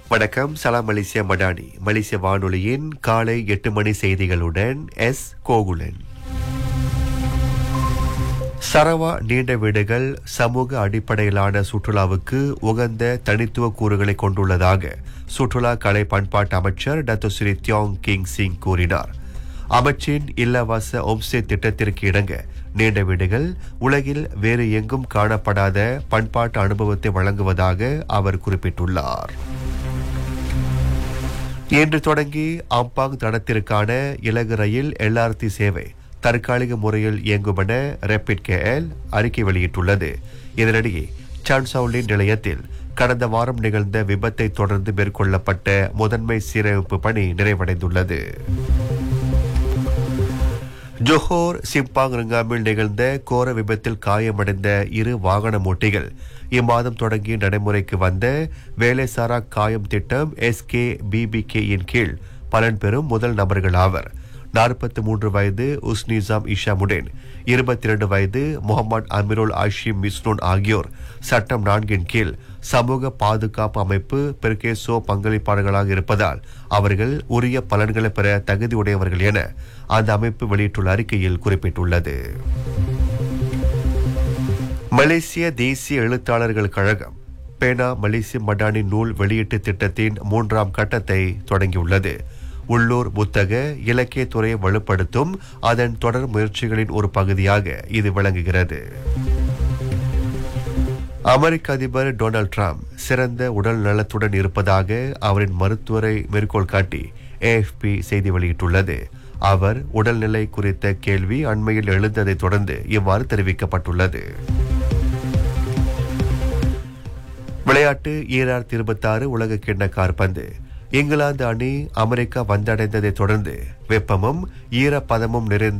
வணக்கம் சலாம் மலேசியா மடானி மலேசிய வானொலியின் காலை எட்டு மணி செய்திகளுடன் எஸ் கோகுலன் சரவா நீண்ட வீடுகள் சமூக அடிப்படையிலான சுற்றுலாவுக்கு உகந்த தனித்துவ கூறுகளை கொண்டுள்ளதாக சுற்றுலா கலை பண்பாட்டு அமைச்சர் டத்து ஸ்ரீ தியோங் கிங் சிங் கூறினார் அமைச்சின் இல்லவாச ஒம்சே திட்டத்திற்கு இணங்க நீண்ட வீடுகள் உலகில் வேறு எங்கும் காணப்படாத பண்பாட்டு அனுபவத்தை வழங்குவதாக அவர் குறிப்பிட்டுள்ளார் இன்று தொடங்கி அம்பாங் தடத்திற்கான இலகு ரயில் எல்ஆர்டி சேவை தற்காலிக முறையில் இயங்குமென ரேபிட் கேஎல் அறிக்கை வெளியிட்டுள்ளது இதனிடையே சான்சவுலின் நிலையத்தில் கடந்த வாரம் நிகழ்ந்த விபத்தை தொடர்ந்து மேற்கொள்ளப்பட்ட முதன்மை சீரமைப்பு பணி நிறைவடைந்துள்ளது ஜொஹோர் சிம்பாங் ரிங்காமில் நிகழ்ந்த கோர விபத்தில் காயமடைந்த இரு வாகன மூட்டிகள் இம்மாதம் தொடங்கி நடைமுறைக்கு வந்த வேலைசாரா காயம் திட்டம் எஸ்கே பிபிகேயின் கீழ் பலன் பெறும் முதல் நபர்கள் ஆவர் நாற்பத்தி மூன்று வயது உஸ்னிசாம் இஷாமுடேன் இருபத்தி இரண்டு வயது முகமது அமிருல் ஆஷிம் மிஸ்னூன் ஆகியோர் சட்டம் நான்கின் கீழ் சமூக பாதுகாப்பு அமைப்பு பெருகேசோ பங்களிப்பாளர்களாக இருப்பதால் அவர்கள் உரிய பலன்களை பெற தகுதியுடையவர்கள் என அந்த அமைப்பு வெளியிட்டுள்ள அறிக்கையில் குறிப்பிட்டுள்ளது மலேசிய தேசிய எழுத்தாளர்கள் கழகம் பேனா மலேசிய மடானி நூல் வெளியீட்டு திட்டத்தின் மூன்றாம் கட்டத்தை தொடங்கியுள்ளது உள்ளூர் புத்தக இலக்கிய துறையை வலுப்படுத்தும் அதன் தொடர் முயற்சிகளின் ஒரு பகுதியாக இது விளங்குகிறது அமெரிக்க அதிபர் டொனால்ட் ட்ரம்ப் சிறந்த உடல் நலத்துடன் இருப்பதாக அவரின் மருத்துவரை மேற்கோள் காட்டி ஏஎஃப்பி செய்தி வெளியிட்டுள்ளது அவர் உடல்நிலை குறித்த கேள்வி அண்மையில் எழுந்ததை தொடர்ந்து இவ்வாறு தெரிவிக்கப்பட்டுள்ளது விளையாட்டு ஈராயிரத்தி இருபத்தி ஆறு உலக கிண்ண கார்பந்து இங்கிலாந்து அணி அமெரிக்கா வந்தடைந்ததை தொடர்ந்து வெப்பமும் ஈரப்பதமும் நிறைந்த